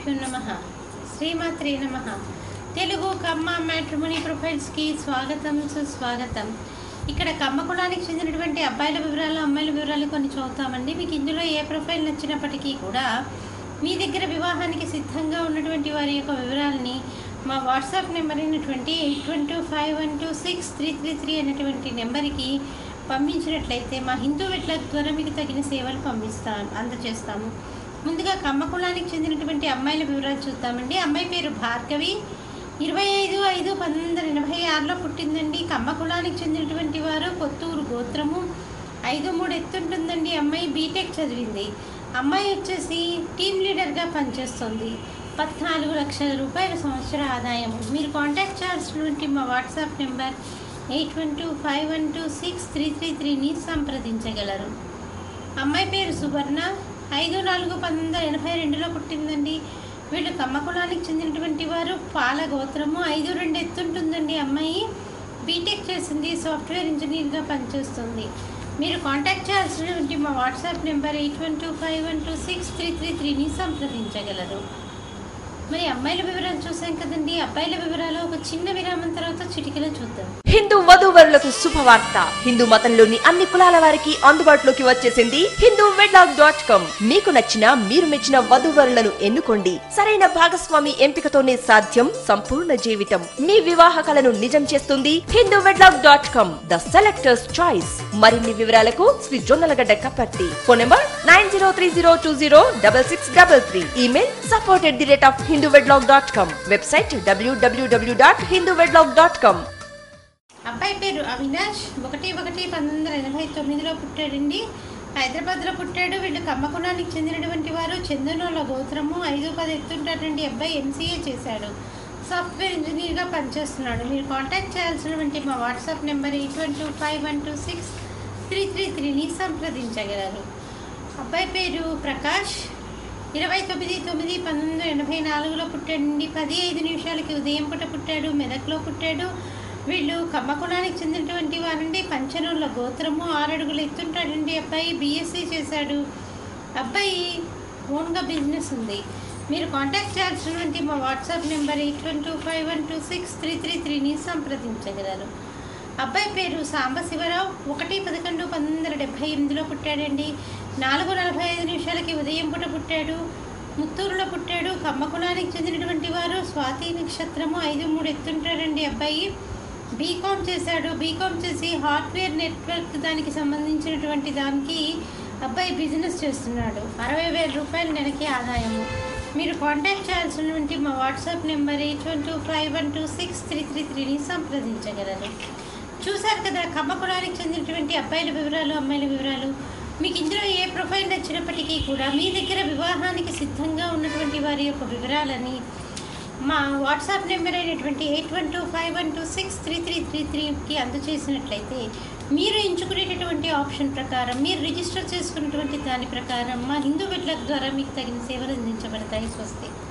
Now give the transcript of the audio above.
గురుభ్యో నమ శ్రీమాత్రే నమ తెలుగు కమ్మ మ్యాట్రిమోనీ ప్రొఫైల్స్కి స్వాగతం సుస్వాగతం ఇక్కడ కమ్మ కులానికి చెందినటువంటి అబ్బాయిల వివరాలు అమ్మాయిల వివరాలు కొన్ని చూద్దామండి మీకు ఇందులో ఏ ప్రొఫైల్ నచ్చినప్పటికీ కూడా మీ దగ్గర వివాహానికి సిద్ధంగా ఉన్నటువంటి వారి యొక్క వివరాలని మా వాట్సాప్ నెంబర్ అయినటువంటి eight one two five one two six three three three అనేటువంటి నెంబర్కి పంపించినట్లయితే మా హిందూ వెట్ల ద్వారా మీకు తగిన సేవలు పంపిస్తాను అందజేస్తాము ముందుగా కమ్మ కులానికి చెందినటువంటి అమ్మాయిల వివరాలు చూద్దామండి అమ్మాయి పేరు భార్గవి ఇరవై ఐదు ఐదు పంతొమ్మిది వందల ఎనభై ఆరులో పుట్టిందండి కమ్మ కులానికి చెందినటువంటి వారు కొత్తూరు గోత్రము ఐదు మూడు ఎత్తుంటుందండి అమ్మాయి బీటెక్ చదివింది అమ్మాయి వచ్చేసి టీమ్ లీడర్గా పనిచేస్తుంది పద్నాలుగు లక్షల రూపాయల సంవత్సర ఆదాయం మీరు కాంటాక్ట్ చేయాల్సినటువంటి మా WhatsApp number eight one two five one two six three three త్రీని సంప్రదించగలరు అమ్మాయి పేరు సువర్ణ ఐదు నాలుగు పంతొమ్మిది వందల ఎనభై రెండులో పుట్టిందండి వీళ్ళు కమ్మ కులానికి చెందినటువంటి వారు పాల గోత్రము ఐదు రెండు ఎత్తుంటుందండి అమ్మాయి బీటెక్ చేసింది సాఫ్ట్వేర్ ఇంజనీర్గా పనిచేస్తుంది మీరు కాంటాక్ట్ చేయాల్సినటువంటి మా WhatsApp number eight one two five one two six three three త్రీని సంప్రదించగలరు మరి అమ్మాయిల వివరాలు చూసాం కదండి అబ్బాయిల వివరాలు ఒక చిన్న విరామం తర్వాత చిటికలో చూద్దాం హిందూ వధూవరులకు శుభవార్త హిందూ మతంలోని అన్ని కులాల వారికి అందుబాటులోకి వచ్చేసింది హిందూ వెడ్లాగ్ డాట్ కామ్ మీకు నచ్చిన మీరు మెచ్చిన వధూవరులను ఎన్నుకోండి సరైన భాగస్వామి ఎంపికతోనే సాధ్యం సంపూర్ణ జీవితం మీ వివాహ కలను నిజం చేస్తుంది Hindu wedlog dot com the selectors choice మరిన్ని వివరాలకు Shri Jonnalagadda Kaparthi phone number nine zero three zero two zero double six double three email support at the rate of Hindu wedlog dot com website W W W dot Hindu wedlog dot com అబ్బాయి పేరు అవినాష్ ఒకటి ఒకటి పంతొమ్మిది వందల ఎనభై తొమ్మిదిలో పుట్టాడండి హైదరాబాద్లో పుట్టాడు వీళ్ళు కమ్మకులానికి చెందినటువంటి వారు చందనోళ్ళ గోత్రము ఐదు పది ఎత్తుంటాడండి అబ్బాయి ఎంసీఏ చేశాడు సాఫ్ట్వేర్ ఇంజనీర్గా పనిచేస్తున్నాడు మీరు కాంటాక్ట్ చేయాల్సినటువంటి మా WhatsApp number eight one two five one two six three three త్రీని సంప్రదించగలరు అబ్బాయి పేరు ప్రకాష్ ఇరవై తొమ్మిది తొమ్మిది పంతొమ్మిది వందల ఎనభై నాలుగులో పుట్టాడండి పది ఐదు నిమిషాలకి ఉదయం పూట పుట్టాడు మెదక్లో పుట్టాడు వీళ్ళు కమ్మకులానికి చెందినటువంటి వారండి పంచనూళ్ళ గోత్రము ఆరడుగులు ఎత్తుంటాడండి అబ్బాయి బీఎస్సీ చేశాడు అబ్బాయి ఓన్గా బిజినెస్ ఉంది మీరు కాంటాక్ట్ చేయాల్సినటువంటి మా WhatsApp number eight one two five one two six three three త్రీని సంప్రదించగలరు అబ్బాయి పేరు సాంబశివరావు ఒకటి పదకొండు పంతొమ్మిది వందల డెబ్భై ఎనిమిదిలో పుట్టాడండి నాలుగు నలభై ఐదు నిమిషాలకి ఉదయం పూట పుట్టాడు ముత్తూరులో పుట్టాడు కమ్మ కులానికి చెందినటువంటి వారు స్వాతి నక్షత్రము ఐదు మూడు ఎత్తుంటాడండి అబ్బాయి బీకామ్ చేశాడు బీకామ్ చేసి హార్డ్వేర్ నెట్వర్క్ దానికి సంబంధించినటువంటి దానికి అబ్బాయి బిజినెస్ చేస్తున్నాడు అరవై వేల రూపాయలు నెలకి ఆదాయము మీరు కాంటాక్ట్ చేయాల్సినటువంటి మా WhatsApp number eight one two five one two six three three త్రీని సంప్రదించగలరు చూశారు కదా కమ్మ కులానికి చెందినటువంటి అబ్బాయిల వివరాలు అమ్మాయిల వివరాలు మీకు ఇందులో ఏ ప్రొఫైల్ నచ్చినప్పటికీ కూడా మీ దగ్గర వివాహానికి సిద్ధంగా ఉన్నటువంటి వారి యొక్క వివరాలని మా వాట్సాప్ నెంబర్ అయినటువంటి eight one two five one two six three three three త్రీకి అందజేసినట్లయితే మీరు ఎంచుకునేటటువంటి ఆప్షన్ ప్రకారం మీరు రిజిస్టర్ చేసుకున్నటువంటి దాని ప్రకారం మా హిందూ బిడ్ల ద్వారా మీకు తగిన సేవలు అందించబడతాయి స్వస్తి